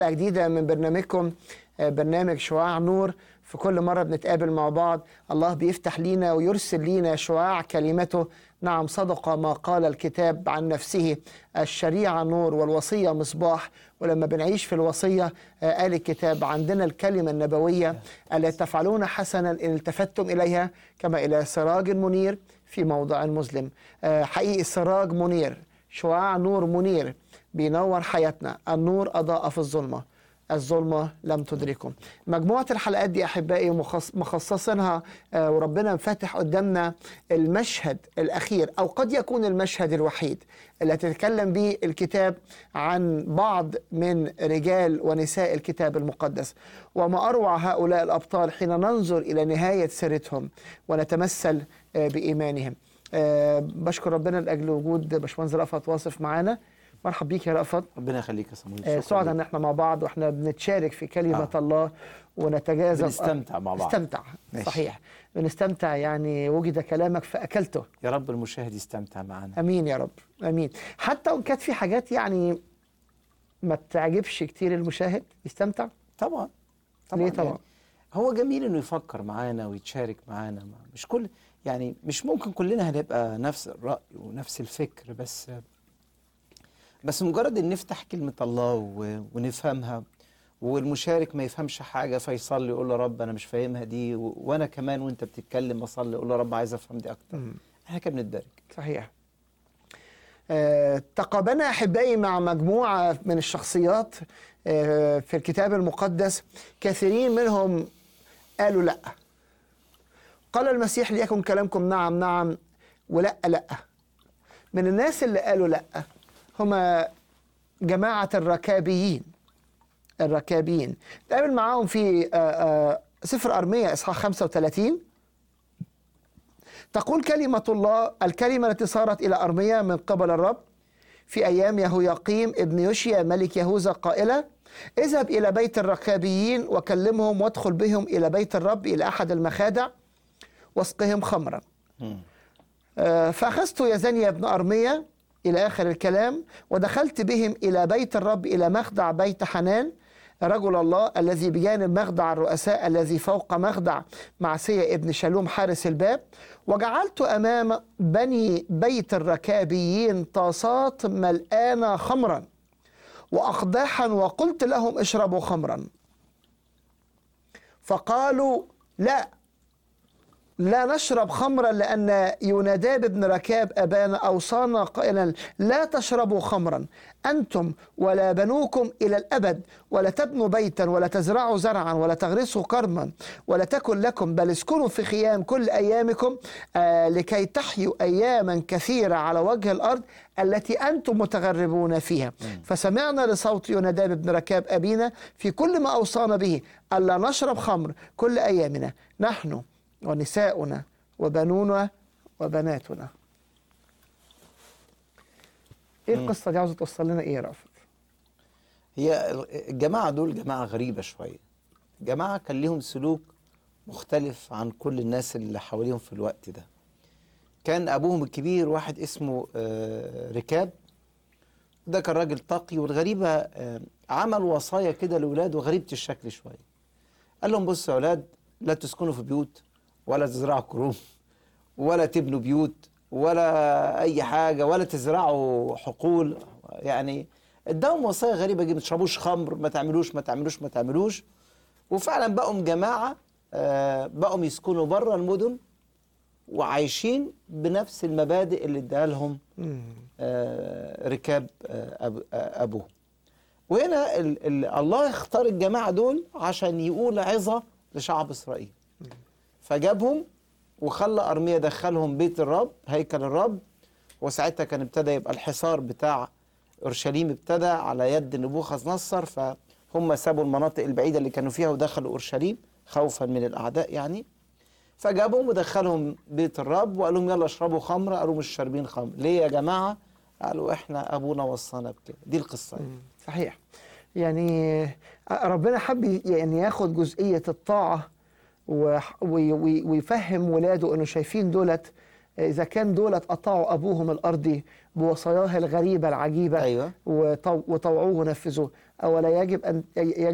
جديدة من برنامجكم آه، برنامج شعاع نور في كل مرة بنتقابل مع بعض الله بيفتح لينا ويرسل لينا شعاع كلمته نعم صدق ما قال الكتاب عن نفسه الشريعة نور والوصية مصباح ولما بنعيش في الوصية آه، قال الكتاب عندنا الكلمة النبوية التي تفعلون حسنا إن التفتتم إليها كما إلى سراج منير في موضع مظلم آه، حقيقي السراج منير شعاع نور منير بينور حياتنا النور أضاء في الظلمة الظلمة لم تدركه مجموعة الحلقات دي أحبائي مخص- مخصصينها آه، وربنا مفتح قدامنا المشهد الأخير أو قد يكون المشهد الوحيد اللي تتكلم به الكتاب عن بعض من رجال ونساء الكتاب المقدس وما أروع هؤلاء الأبطال حين ننظر إلى نهاية سيرتهم ونتمثل آه، بإيمانهم آه، بشكر ربنا لأجل وجود باشمهندس رأفت واصف معانا مرحب بيك يا رأفت ربنا يخليك يا صمويل آه، شكراً سعداء ليك. ان احنا مع بعض واحنا بنتشارك في كلمه آه. الله ونتجاذب بنستمتع مع بعض. نستمتع ماشي. صحيح بنستمتع يعني وجد كلامك فاكلته يا رب المشاهد يستمتع معنا امين يا رب امين حتى وان كانت في حاجات يعني ما تعجبش كتير المشاهد يستمتع طبعا ليه طبعا يعني هو جميل انه يفكر معانا ويتشارك معانا ما- مش كل يعني مش ممكن كلنا هنبقى نفس الرأي ونفس الفكر بس بس مجرد ان نفتح كلمة الله و- ونفهمها والمشارك ما يفهمش حاجة فيصلي يقول له رب انا مش فاهمها دي و- وانا كمان وانت بتتكلم اصلي اقول له رب عايز افهم دي اكتر مم. احنا كده بنتدرج صحيح آه، تقابلنا احبائي مع مجموعه من الشخصيات آه، في الكتاب المقدس كثيرين منهم قالوا لا قال المسيح ليكن كلامكم نعم نعم ولا لا من الناس اللي قالوا لا هما جماعه الركابيين الركابيين تقابل معاهم في آه، آه، سفر ارميا اصحاح 35 تقول كلمة الله الكلمة التي صارت إلى أرميا من قبل الرب في أيام يهوياقيم ابن يوشيا ملك يهوذا قائلة اذهب إلى بيت الركابيين وكلمهم وادخل بهم إلى بيت الرب إلى أحد المخادع واسقهم خمرا آه، فأخذت يزنيا بن أرميا إلى آخر الكلام ودخلت بهم إلى بيت الرب إلى مخدع بيت حنان رجل الله الذي بجانب مخدع الرؤساء الذي فوق مخدع معسية ابن شالوم حارس الباب وجعلت أمام بني بيت الركابيين طاسات ملآنة خمرا وأقداحا وقلت لهم اشربوا خمرا فقالوا لا لا نشرب خمرا لأن يوناداب بن ركاب أبانا أوصانا قائلا لا تشربوا خمرا أنتم ولا بنوكم إلى الأبد ولا تبنوا بيتا ولا تزرعوا زرعا ولا تغرسوا كرما ولا تكن لكم بل اسكنوا في خيام كل أيامكم آه لكي تحيوا أياما كثيرة على وجه الأرض التي أنتم متغربون فيها فسمعنا لصوت يوناداب بن ركاب أبينا في كل ما أوصانا به ألا نشرب خمر كل أيامنا نحن ونساؤنا وبنونا وبناتنا ايه القصه دي عاوزه توصل لنا ايه يا رافت هي الجماعة دول جماعة غريبة شوية جماعة كان ليهم سلوك مختلف عن كل الناس اللي حواليهم في الوقت ده كان أبوهم الكبير واحد اسمه آه، ركاب ده كان راجل تقي والغريبة آه، عمل وصايا كده لأولاده غريبة الشكل شوية قال لهم بصوا يا أولاد لا تسكنوا في بيوت ولا تزرعوا كروم ولا تبنوا بيوت ولا أي حاجة ولا تزرعوا حقول يعني اداهم وصايا غريبة جدا ما تشربوش خمر ما تعملوش ما تعملوش ما تعملوش وفعلا بقوا جماعة آه، بقوا يسكنوا بره المدن وعايشين بنفس المبادئ اللي اداها لهم آه، ركاب آه، أب- آه، ابوه وهنا ال ال الله اختار الجماعه دول عشان يقول عظه لشعب اسرائيل فجابهم وخلى ارميا دخلهم بيت الرب هيكل الرب وساعتها كان ابتدى يبقى الحصار بتاع اورشليم ابتدى على يد نبوخذ نصر فهم سابوا المناطق البعيده اللي كانوا فيها ودخلوا اورشليم خوفا من الاعداء يعني فجابهم ودخلهم بيت الرب وقال لهم يلا اشربوا خمره قالوا مش شاربين خمر ليه يا جماعه قالوا احنا ابونا وصانا بكده دي القصه يعني. صحيح يعني ربنا حب يعني ياخد جزئيه الطاعه وح- وي- وي- ويفهم ولاده انه شايفين دولت اذا كان دولت اطاعوا ابوهم الارضي بوصاياه الغريبه العجيبه أيوة. وطو- وطوعوه ونفذوه أو لا يجب أن يجب